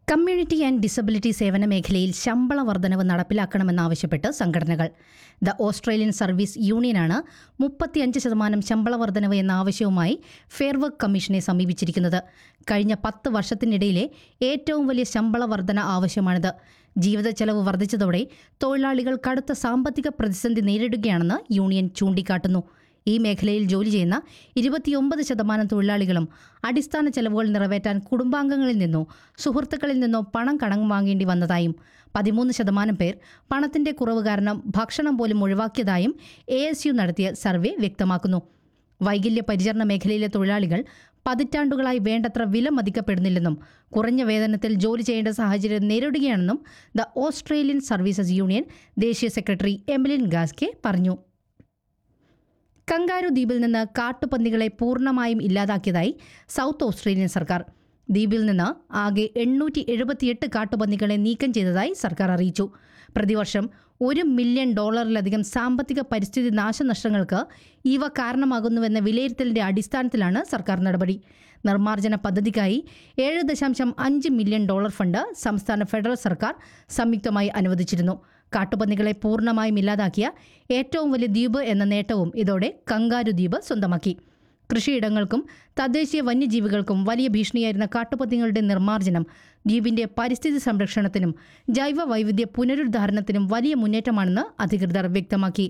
community and disability സേവന മേഖലയിൽ ശമ്പള വർധനവ് നടപ്പിലാക്കണമെന്നാവശ്യപ്പെട്ട് സംഘടനകൾ ദ ഓസ്ട്രേലിയൻ സർവീസ് യൂണിയനാണ് മുപ്പത്തിയഞ്ച് ശതമാനം ശമ്പള വർധനവ് എന്ന ആവശ്യവുമായി ഫെയർ വർക്ക് കമ്മീഷനെ സമീപിച്ചിരിക്കുന്നത് കഴിഞ്ഞ പത്ത് വർഷത്തിനിടയിലെ ഏറ്റവും വലിയ ശമ്പള വർധന ആവശ്യമാണിത് ജീവിത ചെലവ് വർദ്ധിച്ചതോടെ തൊഴിലാളികൾ കടുത്ത സാമ്പത്തിക പ്രതിസന്ധി നേരിടുകയാണെന്ന് യൂണിയൻ ചൂണ്ടിക്കാട്ടുന്നു ഈ മേഖലയിൽ ജോലി ചെയ്യുന്ന ഇരുപത്തിയൊമ്പത് ശതമാനം തൊഴിലാളികളും അടിസ്ഥാന ചെലവുകൾ നിറവേറ്റാൻ കുടുംബാംഗങ്ങളിൽ നിന്നോ സുഹൃത്തുക്കളിൽ നിന്നോ പണം കടം വാങ്ങേണ്ടി വന്നതായും പതിമൂന്ന് ശതമാനം പേർ പണത്തിന്റെ കുറവ് കാരണം ഭക്ഷണം പോലും ഒഴിവാക്കിയതായും എ എസ് യു നടത്തിയ സർവേ വ്യക്തമാക്കുന്നു വൈകല്യ പരിചരണ മേഖലയിലെ തൊഴിലാളികൾ പതിറ്റാണ്ടുകളായി വേണ്ടത്ര വില മതിക്കപ്പെടുന്നില്ലെന്നും കുറഞ്ഞ വേതനത്തിൽ ജോലി ചെയ്യേണ്ട സാഹചര്യം നേരിടുകയാണെന്നും ദ ഓസ്ട്രേലിയൻ സർവീസസ് യൂണിയൻ ദേശീയ സെക്രട്ടറി എമിലിൻ ഗാസ്കെ പറഞ്ഞു കങ്കാരു ദ്വീപിൽ നിന്ന് കാട്ടുപന്നികളെ പൂർണ്ണമായും ഇല്ലാതാക്കിയതായി സൗത്ത് ഓസ്ട്രേലിയൻ സർക്കാർ ദ്വീപിൽ നിന്ന് ആകെ എണ്ണൂറ്റി എഴുപത്തിയെട്ട് കാട്ടുപന്നികളെ നീക്കം ചെയ്തതായി സർക്കാർ അറിയിച്ചു പ്രതിവർഷം ഒരു മില്യൺ ഡോളറിലധികം സാമ്പത്തിക പരിസ്ഥിതി നാശനഷ്ടങ്ങൾക്ക് ഇവ കാരണമാകുന്നുവെന്ന വിലയിരുത്തലിന്റെ അടിസ്ഥാനത്തിലാണ് സർക്കാർ നടപടി നിർമ്മാർജ്ജന പദ്ധതിക്കായി ഏഴ് ദശാംശം അഞ്ച് മില്യൺ ഡോളർ ഫണ്ട് സംസ്ഥാന ഫെഡറൽ സർക്കാർ സംയുക്തമായി അനുവദിച്ചിരുന്നു കാട്ടുപന്നികളെ പൂർണ്ണമായും ഇല്ലാതാക്കിയ ഏറ്റവും വലിയ ദ്വീപ് എന്ന നേട്ടവും ഇതോടെ കങ്കാരു ദ്വീപ് സ്വന്തമാക്കി കൃഷിയിടങ്ങൾക്കും തദ്ദേശീയ വന്യജീവികൾക്കും വലിയ ഭീഷണിയായിരുന്ന കാട്ടുപന്നികളുടെ നിർമ്മാർജ്ജനം ദ്വീപിന്റെ പരിസ്ഥിതി സംരക്ഷണത്തിനും ജൈവ വൈവിധ്യ പുനരുദ്ധാരണത്തിനും വലിയ മുന്നേറ്റമാണെന്ന് അധികൃതർ വ്യക്തമാക്കി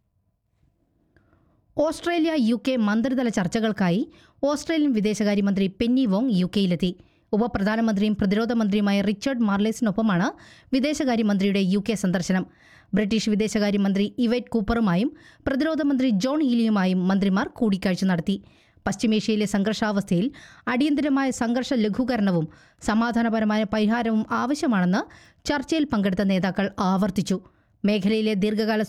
ഓസ്ട്രേലിയ യു കെ മന്ത്രിതല ചർച്ചകൾക്കായി ഓസ്ട്രേലിയൻ വിദേശകാര്യമന്ത്രി പെന്നി വോങ് യു കെയിലെത്തി ഉപപ്രധാനമന്ത്രിയും പ്രതിരോധ മന്ത്രിയുമായ റിച്ചർഡ് മാർലേസിനൊപ്പമാണ് വിദേശകാര്യമന്ത്രിയുടെ യു കെ സന്ദർശനം ബ്രിട്ടീഷ് വിദേശകാര്യമന്ത്രി ഇവൈറ്റ് കൂപ്പറുമായും പ്രതിരോധ മന്ത്രി ജോൺ ഹീലിയുമായും മന്ത്രിമാർ കൂടിക്കാഴ്ച നടത്തി പശ്ചിമേഷ്യയിലെ സംഘർഷാവസ്ഥയിൽ അടിയന്തരമായ സംഘർഷ ലഘൂകരണവും സമാധാനപരമായ പരിഹാരവും ആവശ്യമാണെന്ന് ചർച്ചയിൽ പങ്കെടുത്ത നേതാക്കൾ ആവർത്തിച്ചു മേഖലയിലെ ദീർഘകാല